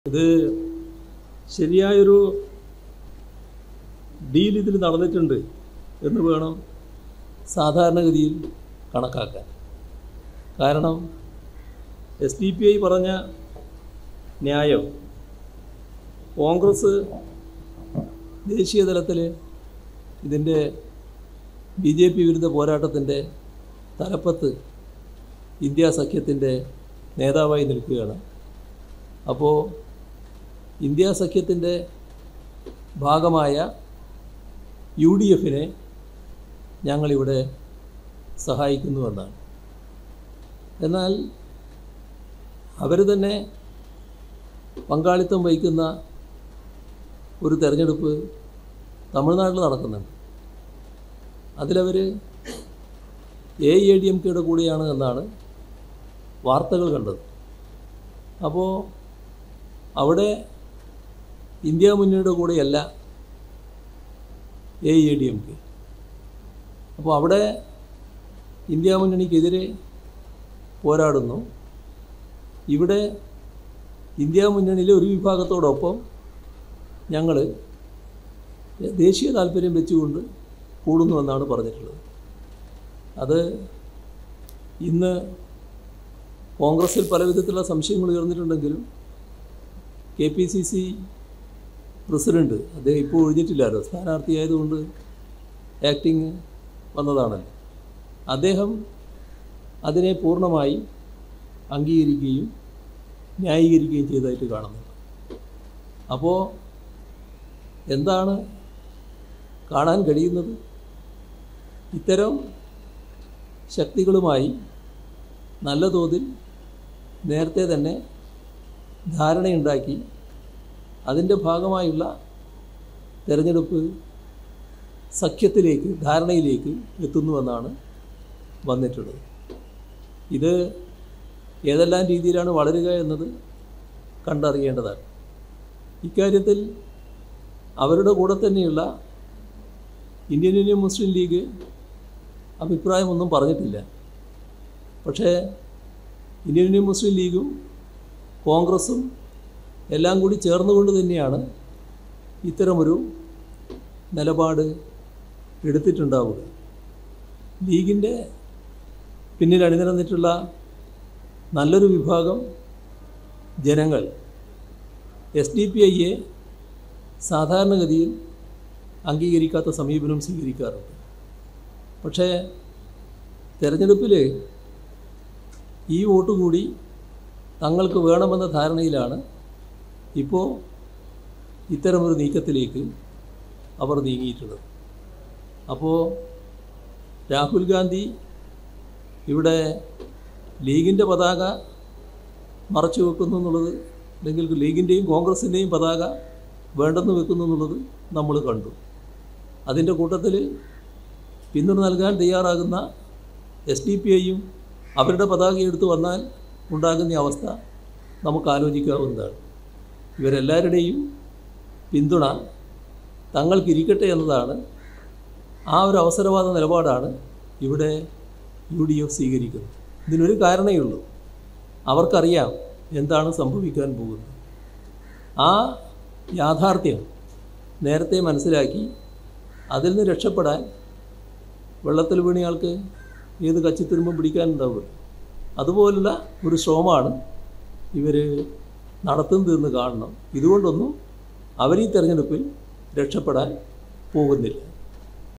ഇത് ശരിയായൊരു ഡീൽ ഇതിൽ നടന്നിട്ടുണ്ട് എന്ന് വേണം സാധാരണഗതിയിൽ കണക്കാക്കാൻ കാരണം എസ് ഡി പി ഐ പറഞ്ഞ ന്യായം കോൺഗ്രസ് ദേശീയ തലത്തിൽ ഇതിൻ്റെ ബി ജെ പി വിരുദ്ധ പോരാട്ടത്തിൻ്റെ തലപ്പത്ത് ഇന്ത്യ സഖ്യത്തിൻ്റെ നേതാവായി നിൽക്കുകയാണ് അപ്പോൾ ഇന്ത്യ സഖ്യത്തിൻ്റെ ഭാഗമായ യു ഡി എഫിനെ ഞങ്ങളിവിടെ സഹായിക്കുന്നുവെന്നാണ് എന്നാൽ അവർ തന്നെ പങ്കാളിത്തം വഹിക്കുന്ന ഒരു തെരഞ്ഞെടുപ്പ് തമിഴ്നാട്ടിൽ നടക്കുന്നുണ്ട് അതിലവർ എ ഐ ഡി എം കെയുടെ കൂടെയാണ് എന്നാണ് വാർത്തകൾ കണ്ടത് അപ്പോൾ അവിടെ ഇന്ത്യ മുന്നണിയുടെ കൂടെയല്ല A I D M K അപ്പോൾ അവിടെ ഇന്ത്യ മുന്നണിക്കെതിരെ പോരാടുന്നു ഇവിടെ ഇന്ത്യ മുന്നണിയിലെ ഒരു വിഭാഗത്തോടൊപ്പം ഞങ്ങൾ ദേശീയ താല്പര്യം വെച്ചുകൊണ്ട് കൂടുന്നുവെന്നാണ് പറഞ്ഞിട്ടുള്ളത് അത് ഇന്ന് കോൺഗ്രസിൽ പല വിധത്തിലുള്ള സംശയങ്ങൾ ഉയർന്നിട്ടുണ്ടെങ്കിലും K P C C president അദ്ദേഹം ഇപ്പോൾ ഒഴിഞ്ഞിട്ടില്ലല്ലോ സ്ഥാനാർത്ഥിയായതുകൊണ്ട് ആക്ടിങ് വന്നതാണല്ലോ അദ്ദേഹം അതിനെ പൂർണ്ണമായി അംഗീകരിക്കുകയും ന്യായീകരിക്കുകയും ചെയ്തതായിട്ട് കാണുന്നുണ്ട് അപ്പോൾ എന്താണ് കാണാൻ കഴിയുന്നത് ഇത്തരം ശക്തികളുമായി നല്ല തോതിൽ നേരത്തെ തന്നെ ധാരണയുണ്ടാക്കി അതിൻ്റെ ഭാഗമായുള്ള തെരഞ്ഞെടുപ്പ് സഖ്യത്തിലേക്ക് ധാരണയിലേക്ക് എത്തുന്നുവെന്നാണ് വന്നിട്ടുള്ളത് ഇത് ഏതെല്ലാം രീതിയിലാണ് വളരുക എന്നത് കണ്ടറിയേണ്ടതാണ് ഇക്കാര്യത്തിൽ അവരുടെ കൂടെ തന്നെയുള്ള ഇന്ത്യൻ യൂണിയൻ മുസ്ലിം ലീഗ് അഭിപ്രായമൊന്നും പറഞ്ഞിട്ടില്ല പക്ഷേ ഇന്ത്യൻ യൂണിയൻ മുസ്ലിം ലീഗും കോൺഗ്രസും എല്ലാം കൂടി ചേർന്നുകൊണ്ട് തന്നെയാണ് ഇത്തരമൊരു നിലപാട് എടുത്തിട്ടുണ്ടാവുക ലീഗിൻ്റെ പിന്നിൽ അണിനിരന്നിട്ടുള്ള നല്ലൊരു വിഭാഗം ജനങ്ങൾ എസ് ഡി പി ഐയെ സാധാരണഗതിയിൽ അംഗീകരിക്കാത്ത സമീപനം സ്വീകരിക്കാറുണ്ട് പക്ഷേ തെരഞ്ഞെടുപ്പിൽ ഈ വോട്ട് കൂടി തങ്ങൾക്ക് വേണമെന്ന ധാരണയിലാണ് ഇപ്പോൾ ഇത്തരമൊരു നീക്കത്തിലേക്ക് അവർ നീങ്ങിയിട്ടുള്ളത് അപ്പോൾ രാഹുൽ ഗാന്ധി ഇവിടെ ലീഗിൻ്റെ പതാക മറച്ചു വെക്കുന്നു എന്നുള്ളത് അല്ലെങ്കിൽ ലീഗിൻ്റെയും കോൺഗ്രസിൻ്റെയും പതാക വേണ്ടെന്ന് വെക്കുന്നു എന്നുള്ളത് നമ്മൾ കണ്ടു അതിൻ്റെ കൂട്ടത്തിൽ പിന്തുണ നൽകാൻ തയ്യാറാകുന്ന എസ് ഡി പി ഐയും അവരുടെ പതാക എടുത്തു വന്നാൽ ഉണ്ടാകുന്ന അവസ്ഥ നമുക്ക് ആലോചിക്കാവുന്നതാണ് ഇവരെല്ലാവരുടെയും പിന്തുണ തങ്ങൾക്കിരിക്കട്ടെ എന്നതാണ് ആ ഒരു അവസരവാദ നിലപാടാണ് ഇവിടെ യു ഡി എഫ് സ്വീകരിക്കുന്നത് ഇതിനൊരു കാരണമേ ഉള്ളൂ അവർക്കറിയാം എന്താണ് സംഭവിക്കാൻ പോകുന്നത് ആ യാഥാർത്ഥ്യം നേരത്തെ മനസ്സിലാക്കി അതിൽ നിന്ന് രക്ഷപ്പെടാൻ വെള്ളത്തിൽ വീണിയാൾക്ക് ഏത് കച്ചിത്തുരുമ്പും പിടിക്കാനുണ്ടാവുക അതുപോലുള്ള ഒരു ശ്രമമാണ് ഇവർ നടത്തുന്നതെന്ന് കാണണം ഇതുകൊണ്ടൊന്നും അവർ ഈ തെരഞ്ഞെടുപ്പിൽ രക്ഷപ്പെടാൻ പോകുന്നില്ല